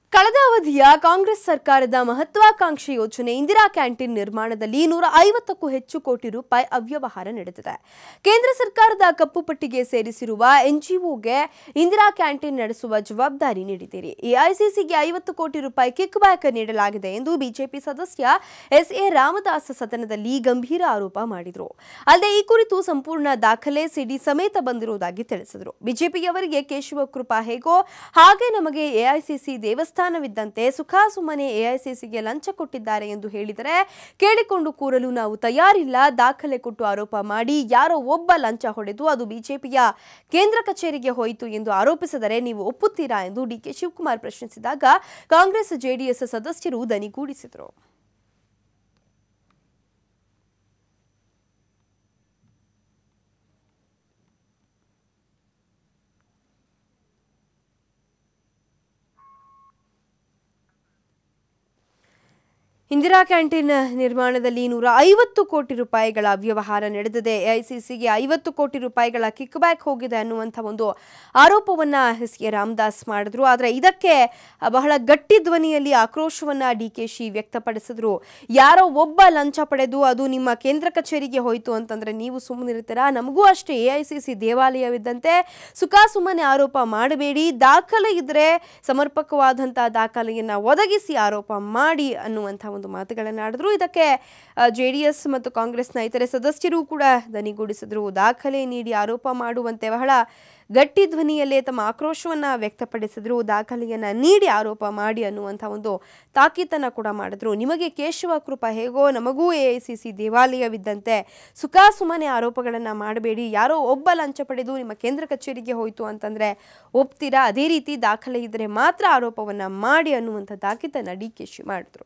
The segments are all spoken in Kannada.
ಕಳೆದ ಅವಧಿಯ ಕಾಂಗ್ರೆಸ್ ಸರ್ಕಾರದ ಮಹತ್ವಾಕಾಂಕ್ಷಿ ಯೋಜನೆ ಇಂದಿರಾ ಕ್ಯಾಂಟೀನ್ ನಿರ್ಮಾಣದಲ್ಲಿ ನೂರ ಐವತ್ತಕ್ಕೂ ಹೆಚ್ಚು ಕೋಟಿ ರೂಪಾಯಿ ಅವ್ಯವಹಾರ ನಡೆದಿದೆ ಕೇಂದ್ರ ಸರ್ಕಾರದ ಕಪ್ಪು ಪಟ್ಟಿಗೆ ಸೇರಿಸಿರುವ ಎನ್ಜಿಒಗೆ ಇಂದಿರಾ ಕ್ಯಾಂಟೀನ್ ನಡೆಸುವ ಜವಾಬ್ದಾರಿ ನೀಡಿದ್ದೀರಿ ಎಐಸಿಸಿಗೆ ಐವತ್ತು ಕೋಟಿ ರೂಪಾಯಿ ಕಿಕ್ ಬ್ಯಾಕ್ ನೀಡಲಾಗಿದೆ ಎಂದು ಬಿಜೆಪಿ ಸದಸ್ಯ ಎಸ್ ಎ ರಾಮದಾಸ್ ಸದನದಲ್ಲಿ ಗಂಭೀರ ಆರೋಪ ಮಾಡಿದರು ಅಲ್ಲದೆ ಈ ಕುರಿತು ಸಂಪೂರ್ಣ ದಾಖಲೆ ಸಿಡಿ ಸಮೇತ ಬಂದಿರುವುದಾಗಿ ತಿಳಿಸಿದರು ಬಿಜೆಪಿಯವರಿಗೆ ಕೇಶವ ಕೃಪಾ ಹೇಗೋ ಹಾಗೆ ನಮಗೆ ಎಐಸಿಸಿ ದೇವಸ್ಥಾನವಿದ್ದಂತೆ ಸುಖಾಸುಮ್ಮನೆ ಎಐಸಿಸಿಗೆ ಲಂಚ ಕೊಟ್ಟಿದ್ದಾರೆ ಎಂದು ಹೇಳಿದರೆ ಕೇಳಿಕೊಂಡು ಕೂರಲು ನಾವು ತಯಾರಿಲ್ಲ ದಾಖಲೆ ಕೊಟ್ಟು ಆರೋಪ ಮಾಡಿ ಯಾರೋ ಒಬ್ಬ ಲಂಚ ಹೊಡೆದು ಅದು ಬಿಜೆಪಿಯ ಕೇಂದ್ರ ಕಚೇರಿಗೆ ಹೋಯಿತು ಎಂದು ಆರೋಪಿಸಿದರೆ ನೀವು ಒಪ್ಪುತ್ತೀರಾ ಎಂದು ಡಿಕೆ ಶಿವಕುಮಾರ್ ಪ್ರಶ್ನಿಸಿದಾಗ ಕಾಂಗ್ರೆಸ್ ಜೆಡಿಎಸ್ ಸದಸ್ಯರು ದನಿಗೂಡಿಸಿದರು ಇಂದಿರಾ ಕ್ಯಾಂಟೀನ್ ನಿರ್ಮಾಣದಲ್ಲಿ ನೂರ ಐವತ್ತು ಕೋಟಿ ರೂಪಾಯಿಗಳ ಅವ್ಯವಹಾರ ನಡೆದಿದೆ ಎಐಸಿಸಿಗೆ ಐವತ್ತು ಕೋಟಿ ರೂಪಾಯಿಗಳ ಕಿಕ್ ಬ್ಯಾಕ್ ಹೋಗಿದೆ ಅನ್ನುವಂಥ ಒಂದು ಆರೋಪವನ್ನ ಎಸ್ ಎ ರಾಮದಾಸ್ ಮಾಡಿದ್ರು ಆದರೆ ಇದಕ್ಕೆ ಬಹಳ ಗಟ್ಟಿ ಧ್ವನಿಯಲ್ಲಿ ಆಕ್ರೋಶವನ್ನ ಡಿ ಕೆ ಶಿ ವ್ಯಕ್ತಪಡಿಸಿದ್ರು ಯಾರೋ ಒಬ್ಬ ಲಂಚ ಪಡೆದು ಅದು ನಿಮ್ಮ ಕೇಂದ್ರ ಕಚೇರಿಗೆ ಹೋಯಿತು ಅಂತಂದ್ರೆ ನೀವು ಸುಮ್ಮನಿರ್ತೀರಾ ನಮಗೂ ಅಷ್ಟೇ ಎಐಸಿಸಿ ದೇವಾಲಯವಿದ್ದಂತೆ ಸುಖಾಸುಮ್ಮನೆ ಆರೋಪ ಮಾಡಬೇಡಿ ದಾಖಲೆ ಇದ್ರೆ ಸಮರ್ಪಕವಾದಂಥ ದಾಖಲೆಯನ್ನ ಒದಗಿಸಿ ಆರೋಪ ಮಾಡಿ ಅನ್ನುವಂಥ ಒಂದು ಮಾತುಗಳನ್ನು ಆಡಿದ್ರು ಇದಕ್ಕೆ ಜೆ ಡಿ ಎಸ್ ಮತ್ತು ಕಾಂಗ್ರೆಸ್ನ ಇತರೆ ಸದಸ್ಯರು ಕೂಡ ದನಿಗೂಡಿಸಿದ್ರು ದಾಖಲೆ ನೀಡಿ ಆರೋಪ ಮಾಡುವಂತೆ ಬಹಳ ಗಟ್ಟಿ ಧ್ವನಿಯಲ್ಲೇ ತಮ್ಮ ಆಕ್ರೋಶವನ್ನ ವ್ಯಕ್ತಪಡಿಸಿದ್ರು ದಾಖಲೆಯನ್ನ ನೀಡಿ ಆರೋಪ ಮಾಡಿ ಅನ್ನುವಂಥ ಒಂದು ತಾಕೀತನ್ನ ಕೂಡ ಮಾಡಿದ್ರು ನಿಮಗೆ ಕೇಶವ ಕೃಪಾ ಹೇಗೋ ನಮಗೂ ಎ ಐ ಸಿ ಸಿ ದೇವಾಲಯವಿದ್ದಂತೆ ಸುಖಾಸುಮ್ಮನೆ ಆರೋಪಗಳನ್ನ ಮಾಡಬೇಡಿ ಯಾರೋ ಒಬ್ಬ ಲಂಚ ಪಡೆದು ನಿಮ್ಮ ಕೇಂದ್ರ ಕಚೇರಿಗೆ ಹೋಯಿತು ಅಂತಂದ್ರೆ ಒಪ್ತೀರಾ ಅದೇ ರೀತಿ ದಾಖಲೆ ಇದ್ದರೆ ಮಾತ್ರ ಆರೋಪವನ್ನ ಮಾಡಿ ಅನ್ನುವಂಥ ತಾಕೀತನ್ನ ಡಿ ಕೆ ಶಿ ಮಾಡಿದ್ರು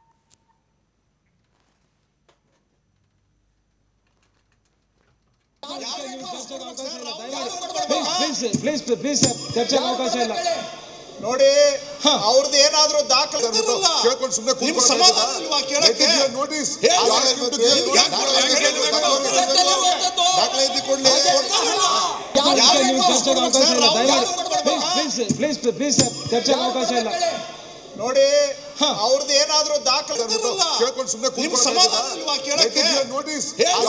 ಪ್ಲೀಸ್ ಪ್ಲೀಸ್ ಪ್ಲೀಸ್ ಸರ್ ಚರ್ಚೆಗೆ ಅವಕಾಶ ಇಲ್ಲ ನೋಡಿ ಅವ್ರದ್ದು ಏನಾದ್ರೂ ದಾಖಲೆ ಕೇಳ್ಕೊಂಡು ಸುಮ್ಮನೆ ನಿಮ್ ಸಮಾಧಾನ ಇಲ್ವಾ ಕೇಳಕ್ಕೆ? ನೋಟಿಸ್ ಹೇಳಿ. ದಾಖಲೆ ಇದ್ದು ಕೊಡ್ಲಿ ಅದಕ್ಕೆ ನೀವು ಚರ್ಚೆಗೆ ಅವಕಾಶ ಇಲ್ಲ ದಯಮಾಡಿ ಪ್ಲೀಸ್ ಪ್ಲೀಸ್ ಪ್ಲೀಸ್ ಸರ್ ಚರ್ಚೆಗೆ ಅವಕಾಶ ಇಲ್ಲ ನೋಡಿ ಅವ್ರದ್ದು ಏನಾದ್ರೂ ದಾಖಲೆ ಕೇಳ್ಕೊಂಡು ಸುಮ್ಮನೆ ನಿಮ್ ಸಮಾಧಾನ ಇಲ್ವಾ ಕೇಳಕ್ಕೆ? ನೋಟಿಸ್ ಹೇಳಿ.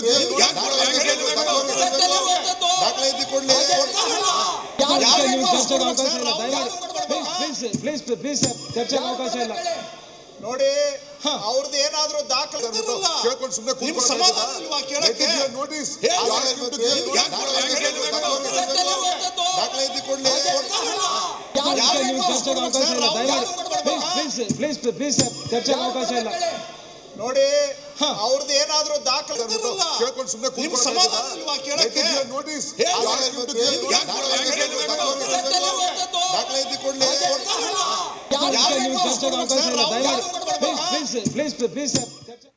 ದಾಖಲೆ ಇದ್ದು ಕೊಡ್ಲಿ ಅದಕ್ಕೆ ನೀವು ಚರ್ಚೆಗೆ ಅವಕಾಶ ಇಲ್ಲ ದಯಮಾಡಿ ಪ್ಲೀಸ್ ಪ್ಲೀಸ್ ಪ್ಲೀಸ್ ಸರ್ ಚರ್ಚೆಗೆ ಅವಕಾಶ ಇಲ್ಲ ನೋಡಿ ಅವ್ರದ್ದು ಏನಾದ್ರೂ ದಾಖಲೆ ಕೇಳ್ಕೊಂಡು ಸುಮ್ಮನೆ ನಿಮ್ ಸಮಾಧಾನ ಇಲ್ವಾ ಕೇಳಕ್ಕೆ? ನೋಟಿಸ್ ಹೇಳಿ. ದಾಖಲೆ ಇದ್ದು ಕೊಡ್ಲಿ ಅದಕ್ಕೆ ನೀವು ಚರ್ಚೆಗೆ ಅವಕಾಶ ಇಲ್ಲ ದಯಮಾಡಿ ಪ್ಲೀಸ್ ಪ್ಲೀಸ್ ಪ್ಲೀಸ್ ಸರ್ ಚರ್ಚೆಗೆ ಅವಕಾಶ ಇಲ್ಲ ನೋಡಿ ಅವ್ರದ್ದು ಏನಾದ್ರೂ ದಾಖಲೆ ಕೇಳ್ಕೊಂಡು ಸುಮ್ಮನೆ ನಿಮ್ ಸಮಾಧಾನ ಇಲ್ವಾ ಕೇಳಕ್ಕೆ? ನೋಟಿಸ್ ಹೇಳಿ. ದಾಖಲೆ ಇದ್ದು ಕೊಡ್ಲಿ ಅದಕ್ಕೆ ನೀವು ಚರ್ಚೆಗೆ ಅವಕಾಶ ಇಲ್ಲ ದಯಮಾಡಿ ಪ್ಲೀಸ್ ಪ್ಲೀಸ್ ಪ್ಲೀಸ್ ಸರ್ ಚರ್ಚೆ